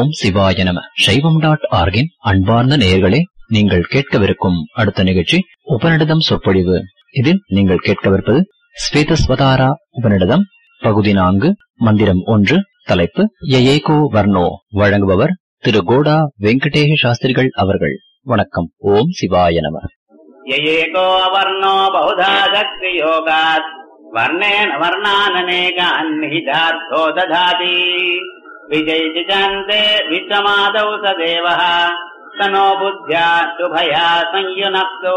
ஓம் சிவாய நம சைவம் டாட் ஆர்கின் அன்பார்ந்த நேயர்களே நீங்கள் கேட்கவிருக்கும் அடுத்த நிகழ்ச்சி உபநிடதம் சொற்பொழிவு இதில் நீங்கள் கேட்கவிருப்பது ஸ்வேதஸ்வதாரா உபநிடதம் பகுதி நான்கு மந்திரம் ஒன்று தலைப்பு யஏகோ வர்ணோ வழங்குபவர் திரு கோடா வெங்கடேஷ சாஸ்திரிகள் அவர்கள் வணக்கம் ஓம் சிவாய நம ययेको वर्णो बहुधा शक्तियोगात् वर्णेन वर्णाननेकान् निहितार्थो दधाति विजयिजान्ते विश्वमादौ स देवः तनो बुद्ध्या शुभया संयुनक्तो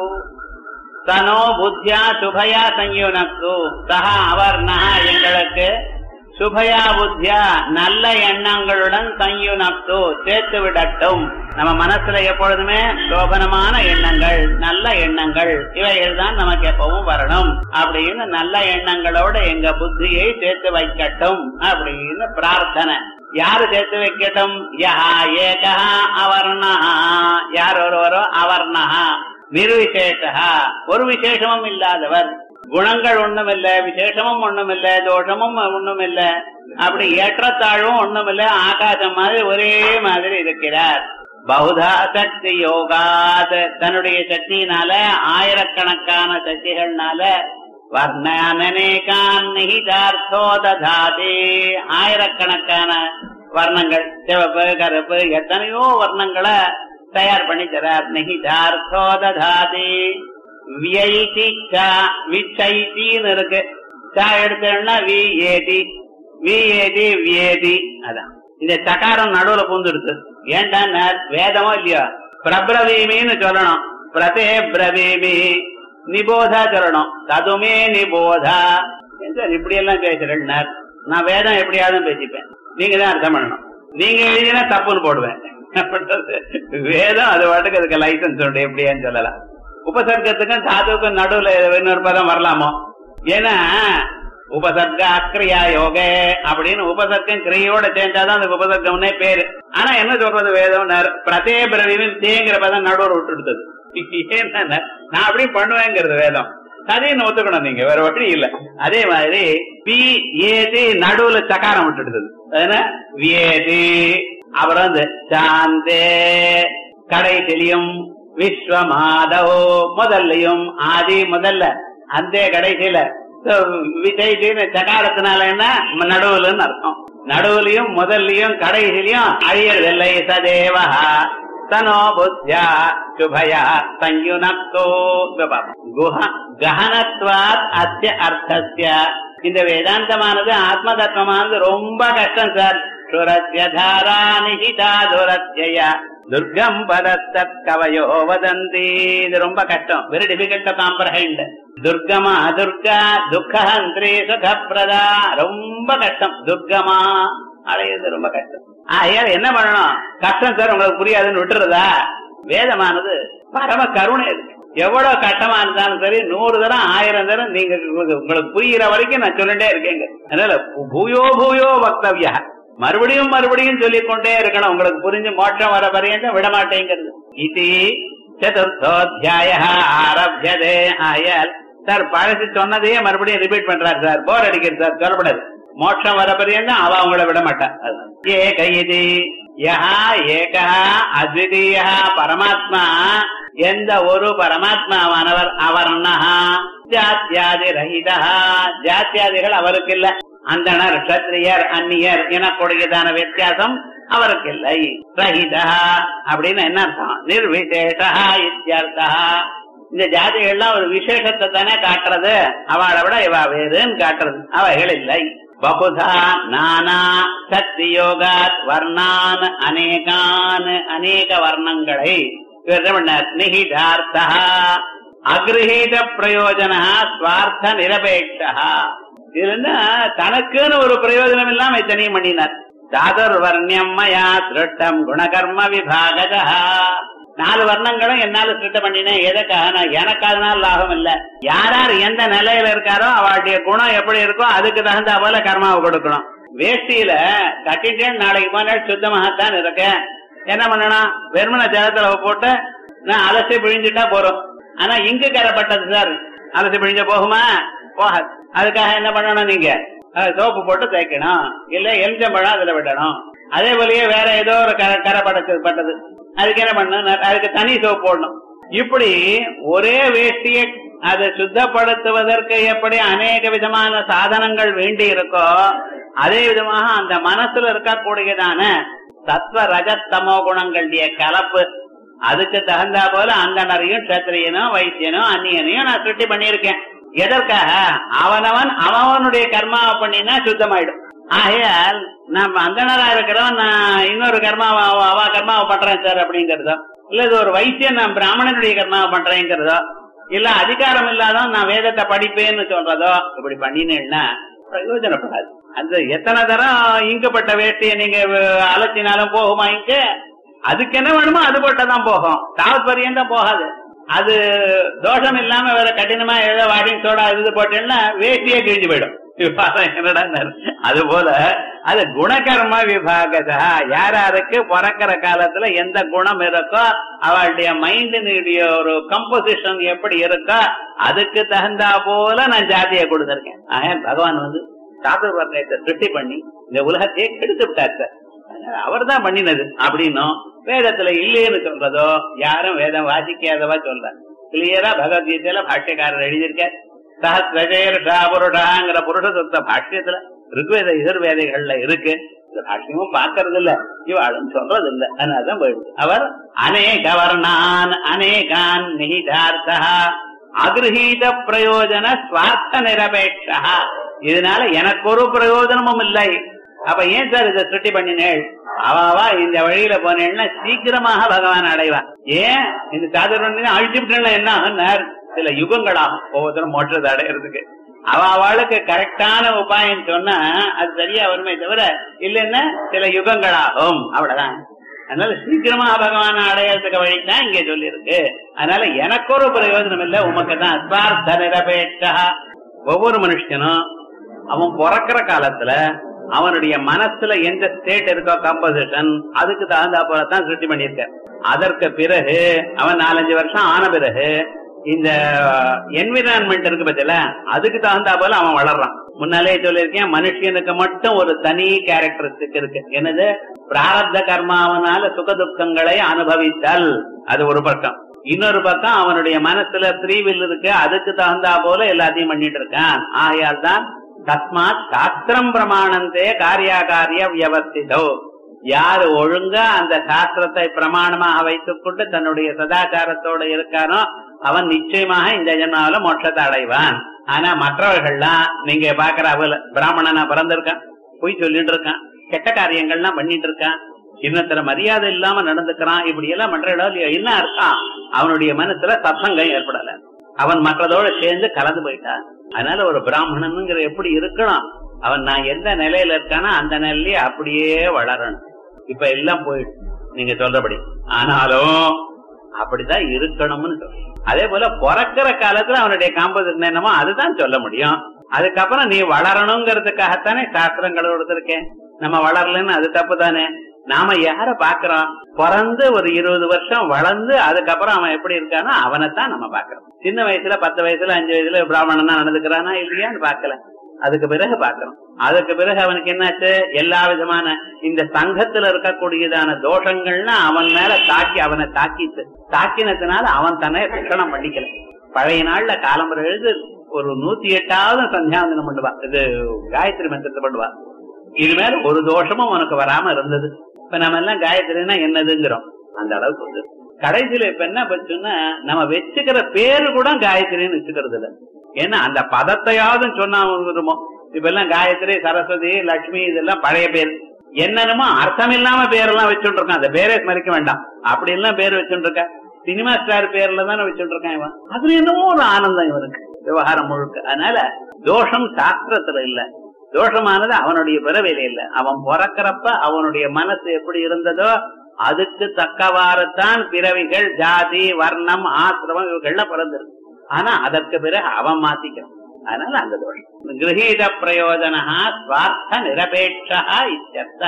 தனோ புத்தியா சுபயா சங்கியுனக்கு சஹா அவர்ணா எங்களுக்கு சுபயா புத்தியா நல்ல எண்ணங்களுடன் சங்கியுனக்கு சேர்த்து விடட்டும் நம்ம மனசுல எப்பொழுதுமே சோபனமான எண்ணங்கள் நல்ல எண்ணங்கள் இவைகள் தான் நமக்கு எப்பவும் வரணும் அப்படின்னு நல்ல எண்ணங்களோட எங்க புத்தியை சேர்த்து வைக்கட்டும் அப்படின்னு பிரார்த்தனை யாரு சேர்த்து வைக்கட்டும் யஹா ஏகா அவர்ணா யார் ஒருவரோ அவர்ணா நிர்விசேஷா ஒரு விசேஷமும் இல்லாதவர் குணங்கள் ஒண்ணும் இல்ல விசேஷமும் ஒண்ணும் இல்ல தோஷமும் ஒண்ணும் இல்ல அப்படி ஏற்றத்தாழ்வும் ஒண்ணும் இல்ல ஆகாசம் மாதிரி ஒரே மாதிரி இருக்கிறார் பௌதா சக்தி யோகாத் தன்னுடைய சக்தியினால ஆயிரக்கணக்கான சக்திகள்னால வர்ணனேகான் நிகிதார்த்தோ ததாதி ஆயிரக்கணக்கான வர்ணங்கள் சிவப்பு கருப்பு எத்தனையோ வர்ணங்களை தயார் பண்ணி தரார் நிகிதார்த்தோ ததாதி வியைதி விச்சைத்தின்னு இருக்கு சா எடுத்தோம்னா வி ஏதி வி ஏதி வியேதி அதான் இந்த சகாரம் நடுவுல பூந்துடுது ஏன்டா வேதமோ இல்லையோ பிரபிரவீமின்னு சொல்லணும் பிரதே பிரவீமி நிபோதா சொல்லணும் ததுமே நிபோதா சார் இப்படி எல்லாம் பேசுறேன் நான் வேதம் எப்படியாவது பேசிப்பேன் நீங்க தான் அர்த்தம் பண்ணணும் நீங்க எழுதினா தப்புன்னு போடுவேன் வேதம் அது வாட்டுக்கு அதுக்கு லைசன்ஸ் உண்டு எப்படியான்னு சொல்லலாம் உபசர்க்கத்துக்கும் தாதுக்கும் நடுவுல இன்னொரு பதம் வரலாமோ ஏன்னா உபசர்க்க அக்ரியா யோக அப்படின்னு உபசர்க்கம் கிரியோட சேர்ந்தாதான் அந்த உபசர்க்கம்னே பேரு ஆனா என்ன சொல்றது வேதம் பிரதே பிரவின் தேங்கிற பதம் நடுவில் விட்டுடுத்தது நான் அப்படி பண்ணுவேங்கிறது வேதம் அதையும் ஒத்துக்கணும் நீங்க வேற வழி இல்ல அதே மாதிரி பி ஏதி நடுவுல சக்காரம் விட்டுடுது வியேதி அப்புறம் வந்து சாந்தே கடைசிலையும் விஸ்வமாதவோ முதல்லையும் ஆதி முதல்ல அந்த கடைசியில விஜய்னு சகாரத்தினால என்ன நடுவுலன்னு அர்த்தம் நடுவுலயும் முதல்லையும் கடைசிலையும் அழியறதில்லை சதேவா தனோ புத்தியா சுபயா சயுனக்தோ கஹனத்வாத் அத்திய அர்த்தஸ்ய இந்த வேதாந்தமானது ஆத்ம தத்துவமானது ரொம்ப கஷ்டம் சார் சுரஸ்ய தாரா நிகிதா துரத்ய துர்கம் பதத்தத் கவயோ வதந்தி இது ரொம்ப கஷ்டம் வெரி டிஃபிகல்ட் டு காம்ப்ரஹெண்ட் துர்கமா துர்கா துக்கஹந்திரி சுகப்பிரதா ரொம்ப கஷ்டம் துர்கமா அடையிறது ரொம்ப கஷ்டம் ஆகையால் என்ன பண்ணணும் கஷ்டம் சார் உங்களுக்கு புரியாதுன்னு விட்டுறதா வேதமானது பரம கருணை இருக்கு எவ்வளவு கஷ்டமா இருந்தாலும் சரி நூறு தரம் ஆயிரம் தரம் நீங்க உங்களுக்கு புரிகிற வரைக்கும் நான் சொல்லிட்டே இருக்கேங்க அதனால பூயோ பூயோ வக்தவியா மறுபடியும் மறுபடியும் சொல்லிக் கொண்டே இருக்கணும் உங்களுக்கு புரிஞ்சு மோட்சம் வர பரியந்தம் விட மாட்டேங்கிறது இது சதுர்த்தோத்தியாய ஆரம்பியதே ஆயால் சார் பழசு சொன்னதையே மறுபடியும் ரிப்பீட் பண்றாரு சார் போர் அடிக்கிறது சார் சொல்லப்படாது மோட்சம் வர பரியந்தம் அவ அவங்கள விட மாட்டான் ஏக இது யஹா ஏகா அத்விதீய பரமாத்மா எந்த ஒரு பரமாத்மாவானவர் அவர்ணா ஜாத்தியாதி ரஹிதா ஜாத்தியாதிகள் அவருக்கு இல்ல அந்தனர் கத்திரியர் அந்நியர் எனக்கூடியதான வித்தியாசம் அவருக்கு இல்லை ரஹிதா அப்படின்னு என்ன அர்த்தம் நிர்விசேஷா இத்தியர்த்தா இந்த ஜாதிகள்லாம் ஒரு விசேஷத்தை தானே காட்டுறது அவளை விட இவ வேறுன்னு காட்டுறது அவைகள் இல்லை பகுதா நானா சக்தி யோகாத் வர்ணான் அநேகான் அநேக வர்ணங்களை நிகிதார்த்தா அகிரஹீத பிரயோஜன ஸ்வார்த்த நிரபேட்சா இதுன்னா தனக்குன்னு ஒரு பிரயோஜனம் இல்லாம இத்தனையும் பண்ணினார் தாதர் வர்ணியம் மயா திருட்டம் குணகர்ம விபாகதா நாலு வர்ணங்களும் என்னால சிருட்ட பண்ணினேன் எதுக்காக எனக்கு அதனால லாபம் இல்ல யார் யார் எந்த நிலையில இருக்காரோ அவளுடைய குணம் எப்படி இருக்கோ அதுக்கு தகுந்த போல கர்மாவை கொடுக்கணும் வேஷ்டியில கட்டிட்டேன் நாளைக்கு போன சுத்தமாகத்தான் இருக்கேன் என்ன பண்ணணும் வெறுமன ஜலத்துல போட்டு நான் அலசி பிழிஞ்சுட்டா போறோம் ஆனா இங்கு கரப்பட்டது சார் அலசி பிழிஞ்ச போகுமா போகாது அதுக்காக என்ன பண்ணணும் நீங்க சோப்பு போட்டு தேய்க்கணும் இல்ல எலுச்சம்பழம் அதுல விடணும் அதே போலயே வேற ஏதோ ஒரு கரை கரை படச்சு பட்டது அதுக்கு என்ன பண்ணணும் அதுக்கு தனி சோப்பு போடணும் இப்படி ஒரே வேஷ்டியை அதை சுத்தப்படுத்துவதற்கு எப்படி அநேக விதமான சாதனங்கள் வேண்டி இருக்கோ அதே விதமாக அந்த மனசுல இருக்கக்கூடியதான சத்வ ரஜத்தமோ குணங்களுடைய கலப்பு அதுக்கு தகுந்தா போல அந்தனரையும் கத்திரியனும் வைத்தியனும் அந்நியனையும் நான் சுட்டி பண்ணியிருக்கேன் எதற்காக அவனவன் அவனுடைய கர்மாவை பண்ணினா சுத்தமாயிடும் ஆகையால் நம்ம அந்தனரா இருக்கிறவன் நான் இன்னொரு கர்மாவை அவ- அவ கர்மாவை பண்றேன் சார் அப்படிங்கறதோ இல்ல இது ஒரு வைத்தியன் நான் பிராமணனுடைய கர்மாவை பண்றேங்கிறதோ இல்ல அதிகாரம் இல்லாதவன் நான் வேதத்தை படிப்பேன்னு சொல்றதோ இப்படி பண்ணினேன்னா பிரயோஜனப்படாது அந்த எத்தனை தரம் இங்கப்பட்ட வேட்டியை நீங்க அஹ், அலசினாலும் போகுமா இங்க அதுக்கு என்ன வேணுமோ அது போட்டதான் போகும் தாவத் பரியந்தம் போகாது அது தோஷம் இல்லாம வேற கடினமா ஏதோ வாஷிங் சோடா இது போட்டேன்னா வேட்டியே கிழிஞ்சு போயிடும் விவாதம் என்னடா அது போல அது குணகர்ம விபாகதா யார் யாருக்கு பிறக்கிற காலத்துல எந்த குணம் இருக்கோ அவளுடைய மைண்டினுடைய ஒரு கம்போசிஷன் எப்படி இருக்கோ அதுக்கு தகுந்தா போல நான் ஜாதியை கொடுத்திருக்கேன் ஆக பகவான் வந்து சாதுர்வர்ணயத்தை திருஷ்டி பண்ணி இந்த உலகத்தையே கெடுத்து விட்டார் சார் அவர் தான் பண்ணினது அப்படின்னும் வேதத்துல இல்லைன்னு சொல்றதோ யாரும் வேதம் வாசிக்காதவா சொல்ற கிளியரா பகவத்கீதையில பாஷ்யக்காரர் எழுதியிருக்கார் சஹசிரஜேருஷா புருஷாங்கிற புருஷ சுத்த பாஷ்யத்துல ருக்வேத எதிர்வேதைகள்ல இருக்கு இந்த பாஷ்யமும் பாக்குறது இல்ல இவாளும் சொல்றது இல்ல அதனாலதான் போயிடுது அவர் அநேக வர்ணான் அநேகான் நிகிதார்த்தா அகிருஹீத பிரயோஜன ஸ்வார்த்த நிரபேட்சா இதனால எனக்கு ஒரு பிரயோஜனமும் இல்லை அப்ப ஏன் சார் இதை சுட்டி பண்ணினேள் அவாவா இந்த வழியில போனேன்னா சீக்கிரமாக பகவான் அடைவான் ஏன் இந்த சாதனை அழிச்சு விட்டேன்னா என்ன ஆகுனார் சில யுகங்களாகும் ஒவ்வொருத்தரும் மோட்சத்தை அடையிறதுக்கு அவ அவளுக்கு கரெக்டான உபாயம் சொன்னா அது சரியா வருமே தவிர இல்லைன்னா சில யுகங்களாகும் அவ்வளவுதான் அதனால சீக்கிரமா பகவான் அடையறதுக்கு வழிதான் இங்க சொல்லி இருக்கு அதனால எனக்கு ஒரு பிரயோஜனம் இல்ல உமக்கு தான் அஸ்வார்த்த நிரபேட்சா ஒவ்வொரு மனுஷனும் அவன் பிறக்கிற காலத்துல அவனுடைய மனசுல எந்த ஸ்டேட் இருக்கோ கம்போசிஷன் அதுக்கு தகுந்தா போலதான் சிருஷ்டி பண்ணியிருக்க அதற்கு பிறகு அவன் நாலஞ்சு வருஷம் ஆன பிறகு இந்த என்விரான்மெண்ட் இருக்கு பத்தில அதுக்கு தகுந்தா போல அவன் வளர்றான் முன்னாலே சொல்லியிருக்கேன் மனுஷனுக்கு மட்டும் ஒரு தனி கேரக்டரிஸ்டிக் இருக்கு என்னது பிராரப்த கர்மாவனால சுக துக்கங்களை அனுபவித்தல் அது ஒரு பக்கம் இன்னொரு பக்கம் அவனுடைய மனசுல த்ரீவில் இருக்கு அதுக்கு தகுந்தா போல எல்லாத்தையும் பண்ணிட்டு இருக்கான் ஆகையால் தான் தஸ்மாத் சாஸ்திரம் பிரமாணந்தே காரியாகாரிய வியவஸ்திதோ யாரு ஒழுங்கா அந்த சாஸ்திரத்தை பிரமாணமாக வைத்துக் கொண்டு தன்னுடைய சதாச்சாரத்தோட இருக்கானோ அவன் நிச்சயமாக இந்த ஜென்மாவில மோட்சத்தை அடைவான் ஆனா மற்றவர்கள்லாம் நீங்க பாக்குற அவல பிராமணனா பிறந்திருக்கான் போய் சொல்லிட்டு இருக்கான் கெட்ட காரியங்கள்லாம் பண்ணிட்டு இருக்கான் இன்னொருத்தர மரியாதை இல்லாம நடந்துக்கிறான் இப்படி எல்லாம் பண்ற இடம் இல்லையா என்ன அர்த்தம் அவனுடைய மனசுல சத்சங்கம் ஏற்படல அவன் மற்றதோட சேர்ந்து கலந்து போயிட்டான் அதனால ஒரு பிராமணனுங்கிற எப்படி இருக்கணும் அவன் நான் எந்த நிலையில இருக்கானோ அந்த நிலையிலே அப்படியே வளரணும் இப்ப எல்லாம் போயிடுச்சு நீங்க சொல்றபடி ஆனாலும் அப்படிதான் இருக்கணும்னு சொல்றேன் அதே போல பிறக்கிற காலத்துல அவனுடைய காம்போசிஷன் என்னமோ அதுதான் சொல்ல முடியும் அதுக்கப்புறம் நீ வளரணுங்கிறதுக்காகத்தானே சாஸ்திரங்கள் கொடுத்திருக்கேன் நம்ம வளரலன்னு அது தப்பு தானே நாம யார பாக்குறோம் பிறந்து ஒரு இருபது வருஷம் வளர்ந்து அதுக்கப்புறம் அவன் எப்படி இருக்கானோ அவனைத்தான் நம்ம பாக்குறோம் சின்ன வயசுல பத்து வயசுல அஞ்சு வயசுல பிராமணனா நடந்துக்கிறானா இல்லையான்னு பாக்கல அதுக்கு பிறகு பாக்குறோம் அதுக்கு பிறகு அவனுக்கு என்னாச்சு எல்லா விதமான இந்த சங்கத்துல இருக்கக்கூடியதான தோஷங்கள்னா அவன் மேல தாக்கி அவனை தாக்கிட்டு தாக்கினதுனால அவன் தன்னை ரட்சணம் பண்ணிக்கல பழைய நாள்ல காலம்பரம் எழுது ஒரு நூத்தி எட்டாவது சந்தியாவந்தனம் பண்ணுவா இது காயத்ரி மந்திரத்தை பண்ணுவா இது மேல ஒரு தோஷமும் உனக்கு வராம இருந்தது இப்ப நம்ம எல்லாம் காயத்ரினா என்னதுங்கிறோம் அந்த அளவுக்கு வந்து கடைசியில இப்ப என்ன பச்சுன்னா நம்ம வச்சுக்கிற பேரு கூட காயத்ரின்னு வச்சுக்கிறது இல்ல ஏன்னா அந்த பதத்தையாவது சொன்னா வருமோ இப்ப எல்லாம் காயத்ரி சரஸ்வதி லட்சுமி இதெல்லாம் பழைய பேர் என்னென்னமோ அர்த்தம் இல்லாம பேரெல்லாம் வச்சுட்டு இருக்கான் அந்த பேரே ஸ்மரிக்க வேண்டாம் அப்படி எல்லாம் பேர் வச்சுட்டு இருக்க சினிமா ஸ்டார் பேர்ல தானே வச்சுட்டு இருக்கான் இவன் அதுல என்னமோ ஒரு ஆனந்தம் இவனுக்கு விவகாரம் முழுக்க அதனால தோஷம் சாஸ்திரத்துல இல்ல தோஷமானது அவனுடைய பிறவில இல்ல அவன் பிறக்கிறப்ப அவனுடைய மனசு எப்படி இருந்ததோ அதுக்கு தக்கவாறுதான் பிறவிகள் ஜாதி வர்ணம் ஆசிரமம் இவர்கள்ல பிறந்திருக்கு ஆனா அதற்கு பிறகு அவன் மாத்திக்கிறான் அதனால அந்த தோஷம் கிரகீத பிரயோஜனா ஸ்வார்த்த நிரபேட்சா இத்தியர்த்த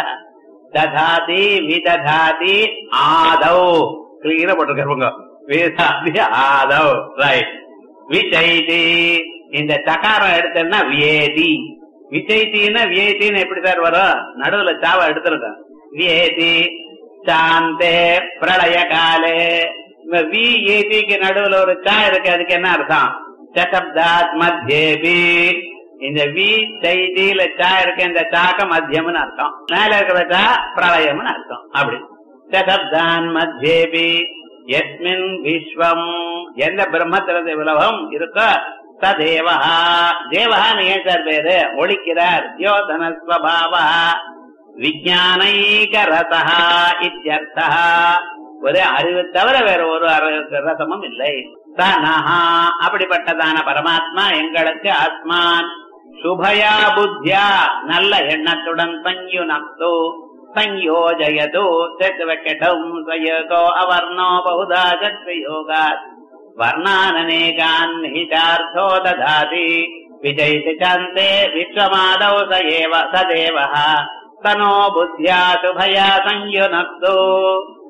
ததாதி விததாதி ஆதௌ கிளீர போட்டிருக்காங்க வேதாதி ஆதௌ ரைட் விஜய்தி இந்த சகாரம் எடுத்தேன்னா வேதி விஜய்த்தின்னு வியத்தின்னு எப்படி சார் வரும் நடுவுல சாவ எடுத்துருக்கோம் வியேதி சாந்தே பிரளய காலே இந்த வி ஏதிக்கு நடுவுல ஒரு சா இருக்கு அதுக்கு என்ன அர்த்தம் சசப்தாத் மத்தியேபி இந்த வி சைதியில சா இருக்கு இந்த சாக்க மத்தியம்னு அர்த்தம் மேல இருக்கிற சா பிரளயம்னு அர்த்தம் அப்படி சசப்தான் மத்தியேபி எஸ்மின் விஸ்வம் எந்த பிரம்மத்திரது உலகம் இருக்கோ சதேவா தேவஹான்னு ஏன் சார் பேரு ஒழிக்கிறார் யோதன ஸ்வபாவா விஜானைக ரசா இத்தியர்த்தா ஒரு அறிவு தவிர வேற ஒரு அறிவு ரசமும் இல்லை தனஹா அப்படிப்பட்டதான பரமாத்மா எங்களுக்கு ஆத்மான் சுபயா புத்தியா நல்ல எண்ணத்துடன் சஞ்யுனக்து சயோஜயது சேர்த்து வைக்கட்டும் சயோகோ அவர்ணோ பகுதா சத்வயோகாத் வர்ணானேகான் நிஹிதார்த்தோ ததாதி விஜயிति சாந்தே விஸ்வமாதௌ ச ஏவ சதேவः தனோ புத்தியா சுபயா சஞ்யுனக்து